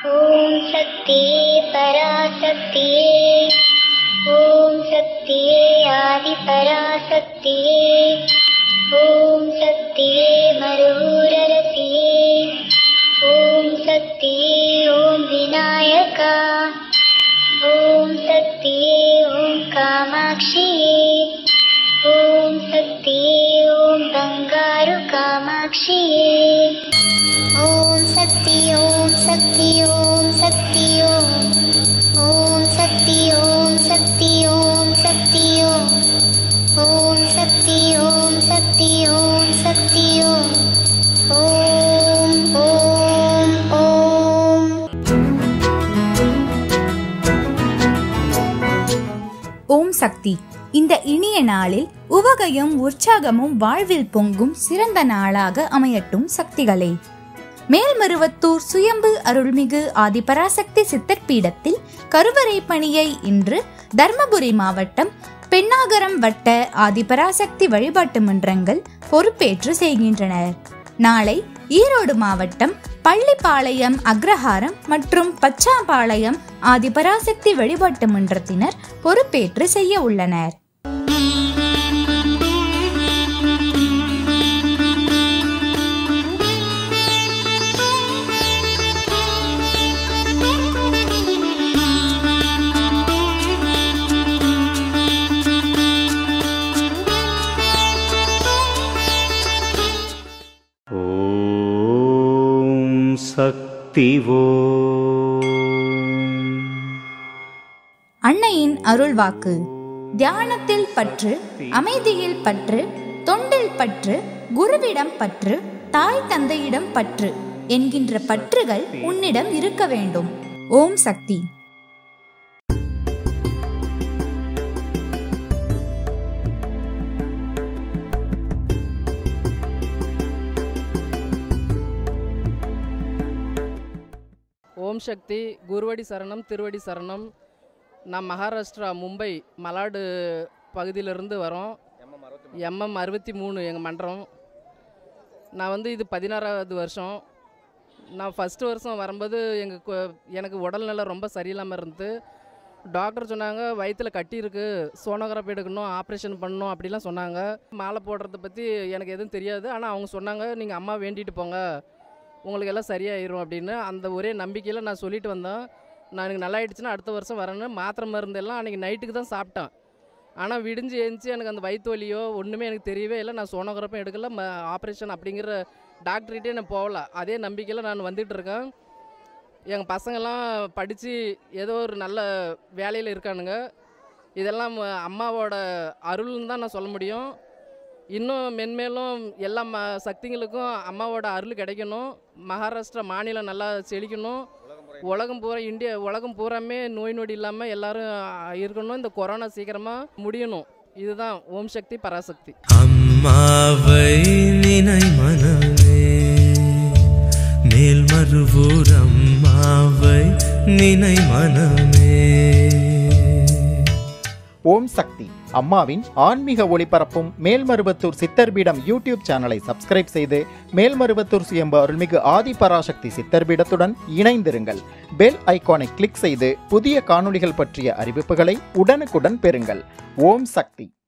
ஓம் சக்தியே பராசக்தியே ஓம் சக்தியே ஆதி பராசக்தியே ஓம் சக்தியே மருரரசியே ஓம் சக்தியே ஓம் விநாயகா ஓம் சக்தியே ஓம் காமாட்சியே ஓம் சக்தியே ஓம் பங்காரு காமாட்சியே ஓம் சக்தி ஓம் சக்தி ஓம் சக்தி ஓம் ஓம் சக்தி ஓம் சக்தி ஓம் சக்தி ஓம் ஓம் சக்தி ஓம் சக்தி ஓம் சக்தி ஓம் ஓம் ஓம் ஓம் ஓம் சக்தி இந்த இனிய நாளில் உவகையும் உற்சாகமும் வாழ்வில் பொங்கும் சிறந்த நாளாக அமையட்டும் சக்திகளே மேல்மருவத்தூர் சுயம்பு அருள்மிகு ஆதிபராசக்தி சித்தர் பீடத்தில் கருவறை பணியை இன்று தர்மபுரி மாவட்டம் பெண்ணாகரம் வட்ட ஆதிபராசக்தி வழிபாட்டு மன்றங்கள் பொறுப்பேற்று செய்கின்றனர் நாளை ஈரோடு மாவட்டம் பள்ளிப்பாளையம் அக்ரஹாரம் மற்றும் பச்சாபாளையம் ஆதிபராசக்தி வழிபாட்டு மன்றத்தினர் பொறுப்பேற்று செய்ய உள்ளனர் ॐ शक्तिवो அன்னையின் அருள்வாக்கு தியானத்தில் பற்று அமைதியில் பற்று தொண்டில் பற்று குருவிடம் பற்று தாய் தந்தையிடம் பற்று என்கின்ற பற்றுகள் உன்னிடம் இருக்க வேண்டும் ஓம் சக்தி ஓம் சக்தி குருவடி சரணம் திருவடி சரணம் நான் மகாராஷ்டிரா மும்பை மலாடு பகுதியிலிருந்து வரோம் எம்எம் அறுபத்தி மூணு எங்கள் மன்றம் நான் வந்து இது பதினாறாவது வருஷம் நான் ஃபஸ்ட்டு வருஷம் வரும்போது எங்கள் எனக்கு உடல்நிலை ரொம்ப சரியில்லாமல் இருந்தது டாக்டர் சொன்னாங்க வயிற்றில் கட்டி இருக்கு சோனோகிராஃபி எடுக்கணும் ஆப்ரேஷன் பண்ணணும் அப்படிலாம் சொன்னாங்க மாலை போடுறத பற்றி எனக்கு எதுவும் தெரியாது ஆனால் அவங்க சொன்னாங்க நீங்கள் அம்மா வேண்டிட்டு போங்க உங்களுக்கு எல்லாம் சரியாயிரும் அப்படின்னு அந்த ஒரே நம்பிக்கையில் நான் சொல்லிட்டு வந்தேன் நான் எனக்கு நல்லா ஆயிடுச்சுன்னா அடுத்த வருஷம் வரேன்னு மாத்திரை மருந்து எல்லாம் அன்றைக்கி நைட்டுக்கு தான் சாப்பிட்டேன் ஆனால் விடிஞ்சு எழுந்துச்சு எனக்கு அந்த வயிற்று வலியோ ஒன்றுமே எனக்கு தெரியவே இல்லை நான் சோனோகிராஃபும் எடுக்கல ம ஆப்ரேஷன் அப்படிங்கிற டாக்டர்கிட்டே நான் போகல அதே நம்பிக்கையில் நான் வந்துட்டு இருக்கேன் எங்கள் பசங்கள்லாம் படித்து ஏதோ ஒரு நல்ல வேலையில் இருக்கானுங்க இதெல்லாம் ம- அம்மாவோட அருள்னு தான் நான் சொல்ல முடியும் இன்னும் மென்மேலும் எல்லா ம சக்திங்களுக்கும் அம்மாவோட அருள் கிடைக்கணும் மகாராஷ்டிரா மாநிலம் நல்லா செழிக்கணும் உலகம் பூரா இந்தியா உலகம் பூராமே நோய் நொடி இல்லாமல் எல்லாரும் அஹ், இருக்கணும் இந்த கொரோனா சீக்கிரமாக முடியணும் இதுதான் ஓம் சக்தி பராசக்தி அம்மாவை நினை மனமே மேல் மறுவூர் அம்மாவை நினை மனமே ஓம் சக்தி அம்மாவின் ஆன்மீக ஒளிபரப்பும் மேல்மருவத்தூர் சித்தர்பீடம் யூடியூப் சேனலை சப்ஸ்கிரைப் செய்து மேல்மருவத்தூர் சுயம்பு அருள்மிகு ஆதிபராசக்தி சித்தர்பீடத்துடன் இணைந்திருங்கள் பெல் ஐகானை கிளிக் செய்து புதிய காணொளிகள் பற்றிய அறிவிப்புகளை உடனுக்குடன் பெறுங்கள் ஓம் சக்தி